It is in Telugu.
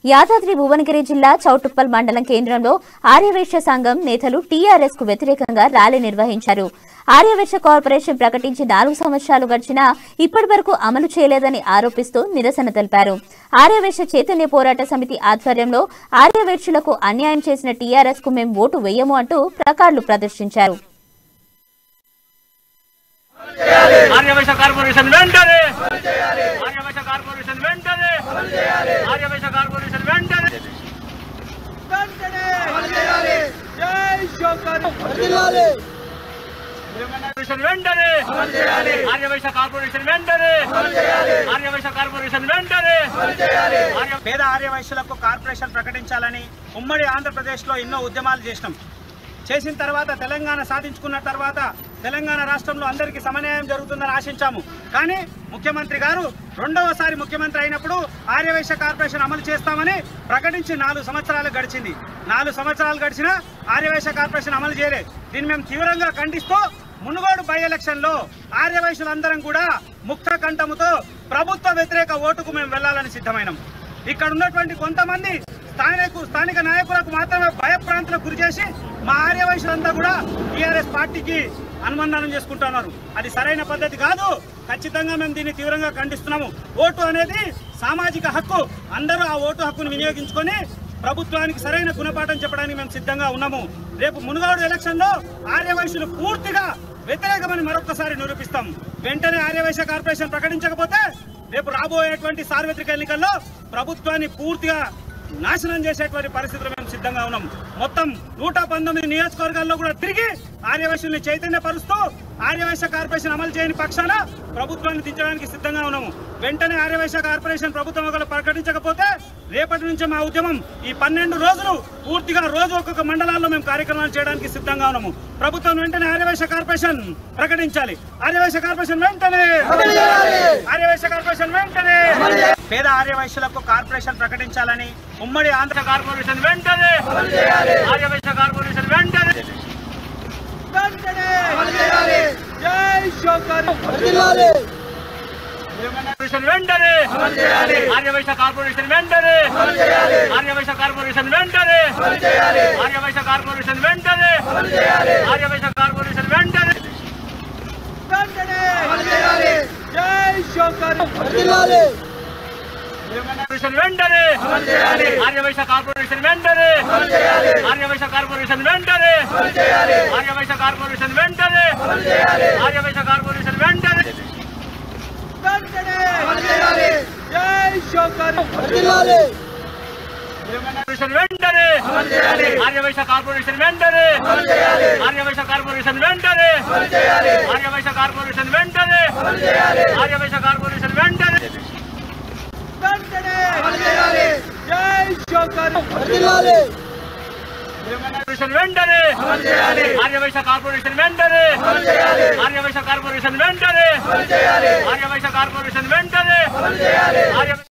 యాదాద్రి భువనగిరి జిల్లా చౌటుప్పల్ మండలం కేంద్రంలో ఆర్యవైశ్య సంఘం నేతలు టీఆర్ఎస్ కు వ్యతిరేకంగా ర్యాలీ నిర్వహించారు ఆర్యవైశ్య కార్పొరేషన్ ప్రకటించి నాలుగు సంవత్సరాలు గడిచినా ఇప్పటి వరకు అమలు చేయలేదని ఆరోపిస్తూ నిరసన తెలిపారు ఆర్యవైశ్య చైతన్య పోరాట సమితి ఆధ్వర్యంలో ఆర్యవైశ్యులకు అన్యాయం చేసిన టీఆర్ఎస్ కు మేము ఓటు వేయము అంటూ ప్లకార్డులు ప్రదర్శించారు ఆర్యవైశ్య కార్పొరేషన్ వెంటనే ఆర్యవైశ్య కార్పొరేషన్ వెంటనే ఆర్యవైశ్య కార్పొరేషన్ వెంటనే కార్పొరేషన్ వెంటనే ఆర్యవైశ్య కార్పొరేషన్ వెంటనే ఆర్యవైశ్య కార్పొరేషన్ వెంటనే ఆర్య- పేద ఆర్యవైశ్యులకు కార్పొరేషన్ ప్రకటించాలని ఉమ్మడి ఆంధ్రప్రదేశ్లో ఎన్నో ఉద్యమాలు చేసినాం చేసిన తర్వాత తెలంగాణ సాధించుకున్న తర్వాత తెలంగాణ రాష్ట్రంలో అందరికీ సమన్యాయం జరుగుతుందని ఆశించాము కానీ ముఖ్యమంత్రి గారు రెండవసారి ముఖ్యమంత్రి అయినప్పుడు ఆర్యవైశ్య కార్పొరేషన్ అమలు చేస్తామని ప్రకటించి నాలుగు సంవత్సరాలు గడిచింది నాలుగు సంవత్సరాలు గడిచినా ఆర్యవైశ్య కార్పొరేషన్ అమలు చేయలేదు దీన్ని మేము తీవ్రంగా ఖండిస్తూ మునుగోడు బై ఎలక్షన్ లో ఆర్యవైశ్యులందరం కూడా ముక్త కంఠముతో ప్రభుత్వ వ్యతిరేక ఓటుకు మేము వెళ్లాలని సిద్ధమైనాం ఇక్కడ ఉన్నటువంటి కొంతమంది స్థానికు స్థానిక నాయకులకు మాత్రమే భయప్రాంతులకు గురి చేసి మా ఆర్యవైశ్యులంతా కూడా టీఆర్ఎస్ పార్టీకి అనుబంధనం చేసుకుంటున్నారు అది సరైన పద్ధతి కాదు ఖచ్చితంగా మేము దీన్ని తీవ్రంగా ఖండిస్తున్నాము ఓటు అనేది సామాజిక హక్కు అందరూ ఆ ఓటు హక్కును వినియోగించుకొని ప్రభుత్వానికి సరైన గుణపాఠం చెప్పడానికి మేము సిద్ధంగా ఉన్నాము రేపు మునుగోడు ఎలక్షన్ లో ఆర్యవైశ్యులు పూర్తిగా వ్యతిరేకమని మరొకసారి నిరూపిస్తాం వెంటనే ఆర్యవైశ్య కార్పొరేషన్ ప్రకటించకపోతే రేపు రాబోయేటువంటి సార్వత్రిక ఎన్నికల్లో ప్రభుత్వాన్ని పూర్తిగా నాశనం చేసేటువంటి పరిస్థితులు మేము సిద్ధంగా ఉన్నాం మొత్తం నూట పంతొమ్మిది నియోజకవర్గాల్లో కూడా తిరిగి ఆర్యవైశ్యుల్ని చైతన్యపరుస్తూ ఆర్యవైశ్య కార్పొరేషన్ అమలు చేయని పక్షాన ప్రభుత్వాన్ని దించడానికి సిద్ధంగా ఉన్నాము వెంటనే ఆర్యవైశ్య కార్పొరేషన్ ప్రభుత్వం ఒకరు ప్రకటించకపోతే రేపటి నుంచి మా ఉద్యమం ఈ పన్నెండు రోజులు పూర్తిగా రోజు ఒక్కొక్క మండలాల్లో మేము కార్యక్రమాలు చేయడానికి సిద్ధంగా ఉన్నాము ప్రభుత్వం వెంటనే ఆర్యవైశ్య కార్పొరేషన్ ప్రకటించాలి ఆర్యవైశ్య కార్పొరేషన్ వెంటనే ఆర్యవైశ్య కార్పొరేషన్ వెంటనే పేద ఆర్యవైశ్యులకు కార్పొరేషన్ ప్రకటించాలని ఉమ్మడి ఆంధ్ర కార్పొరేషన్ వెంటనే ఆర్యవైశ్య కార్పొరేషన్ వెంటనే కార్పొరేషన్ వెంటనే ఆర్యవైశ్య కార్పొరేషన్ వెంటనే ఆర్యవైశ్య కార్పొరేషన్ వెంటనే ఆర్యవైశ్య కార్పొరేషన్ వెంటనే ఆర్యవైశ్య కార్పొరేషన్ వెంటనే కార్పొరేషన్ వెంటనే ఆర్యవైశ్య కార్పొరేషన్ వెంటనే ఆర్యవైశ్య కార్పొరేషన్ వెంటనే ఆర్యవైశ్య కార్పొరేషన్ వెంటనే ఆర్యవైశ్య కార్పొరేషన్ వెంటనే కార్పొరేషన్ వెంటనే ఆర్యవైశ్య కార్పొరేషన్ వెంటనే ఆర్యవైశ్య కార్పొరేషన్ వెంటనే ఆర్యవైశ్య కార్పొరేషన్ వెంటనే ఆర్యవైశ్య కార్పొరేషన్ వెంటనే కార్పొరేషన్ వెంటనే ఆర్యవైశ్య కార్పొరేషన్ వెంటనే ఆర్యవైశ్య కార్పొరేషన్ వెంటనే ఆర్యవైశ్య కార్పొరేషన్ వెంటనే ఆర్య